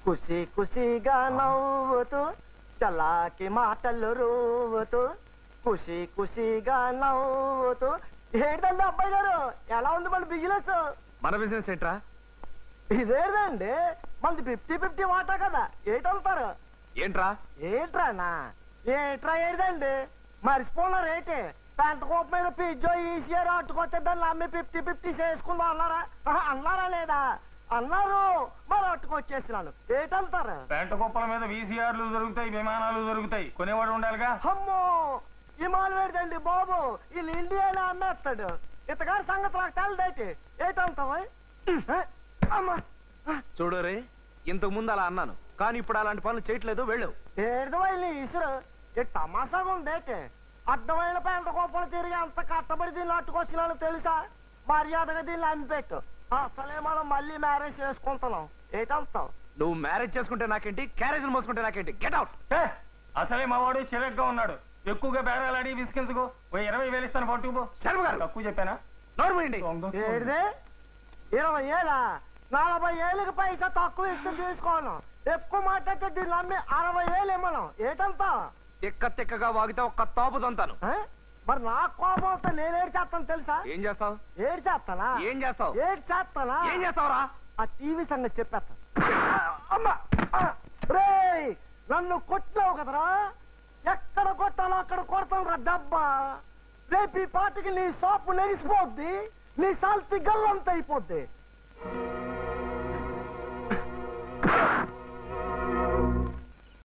కుసి కుసిగా నవ్వుతూ చలాకి మాటలు రూవుతూ కుసి కుసిగా నవ్వుతూ ఏంటండి అబ్బాయి గారు ఎలా ఉంది మన బిజినెస్ మన బిజినెస్ ఏంట్రా ఇదేదండి మనది ఫిఫ్టీ ఫిఫ్టీ వాటా కదా ఏటంటారు ఏంట్రా ఏంట్రానా ఏంట్రా ఏదండి మర్చిపోన్నారు ఏంటి పెంట కోప మీద పిజ్జో ఈసీఆర్ అట్టుకొస్తే దాన్ని అమ్మి ఫిఫ్టీ ఫిఫ్టీ చేసుకుందాం అన్నారా ఆహా, అన్నారా లేదా అన్నారు మరి అట్టుకొచ్చేసినాను ఏటంటారు పెంట కుప్పల మీద వీసీఆర్లు దొరుకుతాయి విమానాలు దొరుకుతాయి కొనేవాడు ఉండాలిగా అమ్మో హిమాల్ వేడిదండి బాబు వీళ్ళు ఇండియాలో అమ్మేస్తాడు ఇతగాడి సంగతి నాకు తెలదేటి ఏటంటావు అమ్మా చూడు రే ఇంతకు ముందు అలా అన్నాను కానీ ఇప్పుడు అలాంటి పనులు చేయట్లేదు వెళ్ళు ఏడుదవైన ఇసురు ఈ తమాసాగా ఉందేటి అడ్డమైన పెంట కోపలు తిరిగి అంత కట్టబడి దీన్ని అట్టుకొచ్చినాను తెలుసా మర్యాదగా దీన్ని అమ్మిపెట్టు అసలే మనం మళ్ళీ మ్యారేజ్ చేసుకుంటున్నాం ఏటంతావు నువ్వు మ్యారేజ్ చేసుకుంటే నాకేంటి క్యారేజ్ మోసుకుంటే నాకేంటి గెట్ అవుట్ ఏ, అసలే మావాడు చిరగ్గా ఉన్నాడు ఎక్కువగా బేరాలాడి విసిగించుకో ఓ ఇరవై వేలు ఇస్తాను పట్టుకుపో శర్మ గారు తక్కువ చెప్పానా నోర్మండి దొంగ. ఏడిది ఇరవై ఏళ్ళ నలభై ఏళ్ళకి పైసా తక్కువ ఇస్తే తీసుకోను ఎక్కువ మాట్లాడితే దీన్ని అమ్మి అరవై వేలు ఇమ్మను ఏటంతా తిక్క తిక్కగా వాగితే ఒక్క తాపు తంతాను ఆ? మరి నా కోపం వస్తే నేను ఏడు చేస్తాను తెలుసా ఏం చేస్తావు ఏడు చేస్తానా ఏం చేస్తావు ఏడు చేస్తానా ఏం చేస్తావురా ఆ టీవీ సంగతి చెప్పేస్తా అమ్మా రేయ్ నన్ను కొట్టావు కదరా ఎక్కడ కొట్టాలో అక్కడ కొడతాను రా డబ్బా రేపు ఈ పాటికి నీ సోపు నెరిసిపోద్ది నీ సాల్తి గల్లంత అయిపోద్ది